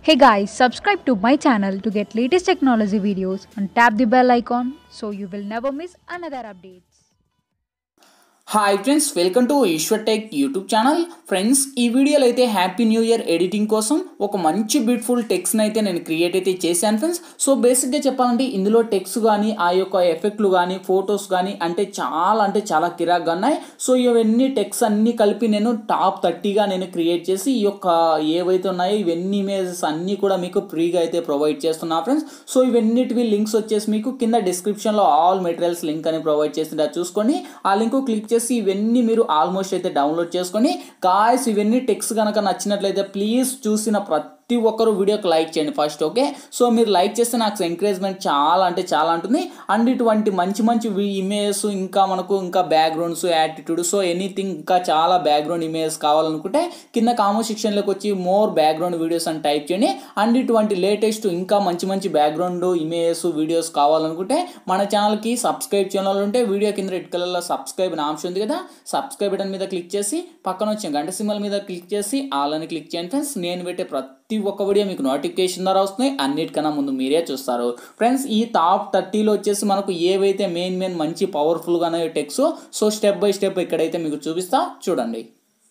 Hey guys, subscribe to my channel to get latest technology videos and tap the bell icon so you will never miss another updates. Hi friends welcome to Eshwar tech YouTube channel friends ఈ వీడియోలో అయితే happy new year editing కోసం ఒక మంచి beautiful టెక్స్ట్ని అయితే నేను create అయితే చేశాను ఫ్రెండ్స్ సో బేసిక్గా చెప్పాలంటే ఇందులో టెక్స్ట్ కానీ ఆ యొక్క ఎఫెక్ట్లు కానీ ఫొటోస్ కానీ అంటే చాలా అంటే చాలా కిరాక్గా ఉన్నాయి సో ఇవన్నీ టెక్స్ట్ అన్నీ కలిపి నేను టాప్ థర్టీగా నేను క్రియేట్ చేసి ఈ యొక్క ఏవైతే ఉన్నాయో ఇవన్నీ ఇమేజెస్ అన్నీ కూడా మీకు ఫ్రీగా అయితే ప్రొవైడ్ చేస్తున్నా ఫ్రెండ్స్ సో ఇవన్నిటివి లింక్స్ వచ్చేసి మీకు కింద డిస్క్రిప్షన్లో ఆల్ మెటీరియల్స్ లింక్ అని ప్రొవైడ్ చేసింది అది చూసుకొని ఆ లింక్ క్లిక్ చేసి ఇవన్నీ మీరు ఆల్మోస్ట్ అయితే డౌన్లోడ్ చేసుకొని గాయస్ ఇవన్నీ టెక్స్ట్ కనుక నచ్చినట్లయితే ప్లీజ్ చూసిన ప్రతి ఒక్కరు వీడియోకి లైక్ చేయండి ఫస్ట్ ఓకే సో మీరు లైక్ చేస్తే నాకు ఎంకరేజ్మెంట్ చాలా అంటే చాలా ఉంటుంది అండ్ ఇటువంటి మంచి మంచి ఇమేజెస్ ఇంకా మనకు ఇంకా బ్యాక్గ్రౌండ్స్ యాటిట్యూడ్ సో ఎనీథింగ్ ఇంకా చాలా బ్యాక్గ్రౌండ్ ఇమేజెస్ కావాలనుకుంటే కింద కామెంట్ సెక్షన్లోకి వచ్చి మోర్ బ్యాక్గ్రౌండ్ వీడియోస్ అని టైప్ చేయండి అండ్ ఇటువంటి లేటెస్ట్ ఇంకా మంచి మంచి బ్యాక్గ్రౌండ్ ఇమేజెస్ వీడియోస్ కావాలనుకుంటే మన ఛానల్కి సబ్స్క్రైబ్ ఛానల్ ఉంటే వీడియో కింద రెడ్ కలర్లో సబ్స్క్రైబ్ అని ఆప్షన్ ఉంది కదా సబ్స్క్రైబ్ బటన్ మీద క్లిక్ చేసి పక్కన వచ్చే గంట సింబల్ మీద క్లిక్ చేసి ఆల్ అని క్లిక్ చేయండి ఫ్రెండ్స్ నేను పెట్టే ప్రతి ఒక్క వీడియో మీకు నోటిఫికేషన్ ద్వారా వస్తున్నాయి అన్నిటికన్నా ముందు మీరే చూస్తారు ఫ్రెండ్స్ ఈ టాప్ థర్టీలో వచ్చేసి మనకు ఏవైతే మెయిన్ మెయిన్ మంచి పవర్ఫుల్గా ఉన్నాయో texts so step by step ఇక్కడైతే మీకు చూపిస్తా చూడండి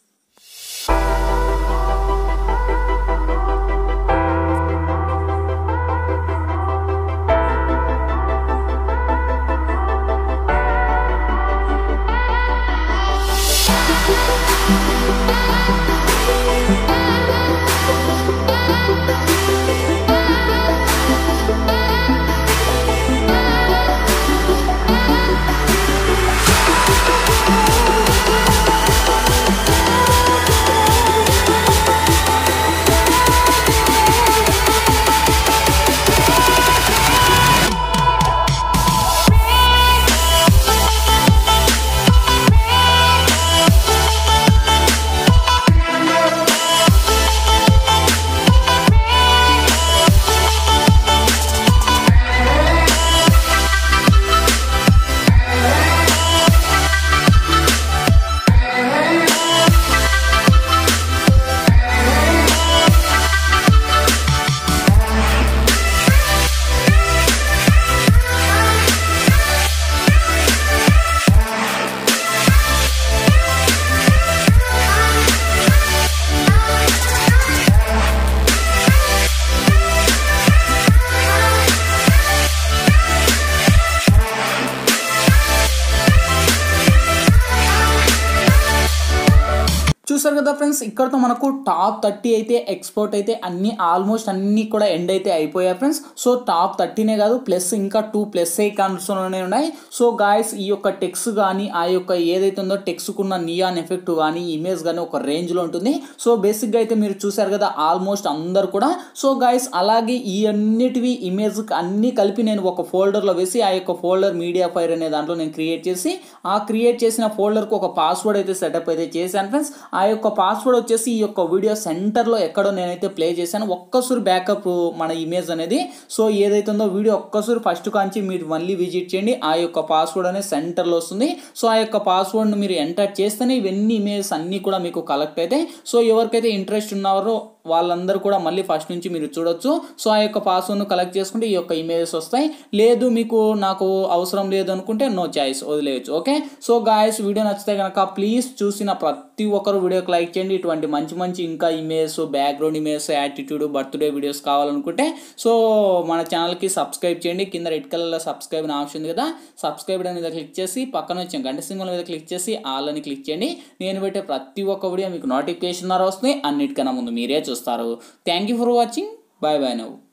చూసారు కదా ఫ్రెండ్స్ ఇక్కడతో మనకు టాప్ థర్టీ అయితే ఎక్స్పోర్ట్ అయితే అన్ని ఆల్మోస్ట్ అన్ని కూడా ఎండ్ అయితే అయిపోయాయి ఫ్రెండ్స్ సో టాప్ థర్టీనే కాదు ప్లస్ ఇంకా టూ ప్లస్ ఐకాన్స్లోనే ఉన్నాయి సో గాయస్ ఈ యొక్క టెక్స్ కానీ ఆ యొక్క ఏదైతే ఉందో టెక్స్కున్న నియాన్ ఎఫెక్ట్ కానీ ఇమేజ్ కానీ ఒక రేంజ్లో ఉంటుంది సో బేసిక్గా అయితే మీరు చూసారు కదా ఆల్మోస్ట్ అందరు కూడా సో గాయస్ అలాగే ఈ అన్నిటివి ఇమేజ్ అన్నీ కలిపి నేను ఒక ఫోల్డర్లో వేసి ఆ యొక్క ఫోల్డర్ మీడియా ఫైర్ అనే దాంట్లో నేను క్రియేట్ చేసి ఆ క్రియేట్ చేసిన ఫోల్డర్కి ఒక పాస్వర్డ్ అయితే సెటప్ అయితే చేశాను ఫ్రెండ్స్ ఆ యొక్క పాస్వర్డ్ వచ్చేసి ఈ యొక్క వీడియో సెంటర్లో ఎక్కడో నేనైతే ప్లే చేశాను ఒక్కసారి బ్యాకప్ మన ఇమేజ్ అనేది సో ఏదైతే ఉందో వీడియో ఒక్కసారి ఫస్ట్ కాంచి మీరు మళ్ళీ విజిట్ చేయండి ఆ యొక్క పాస్వర్డ్ అనేది సెంటర్లో వస్తుంది సో ఆ యొక్క పాస్వర్డ్ను మీరు ఎంటర్ చేస్తేనే ఇవన్నీ ఇమేజెస్ అన్నీ కూడా మీకు కలెక్ట్ అవుతాయి సో ఎవరికైతే ఇంట్రెస్ట్ ఉన్నారో వాళ్ళందరూ కూడా మళ్ళీ ఫస్ట్ నుంచి మీరు చూడొచ్చు సో ఆ యొక్క పాస్వర్డ్ను కలెక్ట్ చేసుకుంటే ఈ యొక్క ఇమేజెస్ వస్తాయి లేదు మీకు నాకు అవసరం లేదు అనుకుంటే నో చాయిస్ వదిలేయచ్చు ఓకే సో గాయస్ వీడియో నచ్చితే కనుక ప్లీజ్ చూసిన ప్రతి ఒక్కరు వీడియోకి లైక్ చేయండి ఇటువంటి మంచి మంచి ఇంకా images background images attitude birthday videos కావాలనుకుంటే సో మన ఛానల్కి సబ్స్క్రైబ్ చేయండి కింద రెడ్ కలర్లో సబ్స్క్రైబ్ అని ఆప్షన్ ఉంది కదా సబ్స్క్రైబ్ మీద క్లిక్ చేసి పక్కన వచ్చే గంట సింబల్ మీద క్లిక్ చేసి ఆల్ అని క్లిక్ చేయండి నేను పెట్టే ప్రతి ఒక్క వీడియో మీకు నోటిఫికేషన్ ద్వారా వస్తుంది అన్నిటికన్నా ముందు మీరే చూస్తారు thank you for watching bye bye నవ్వు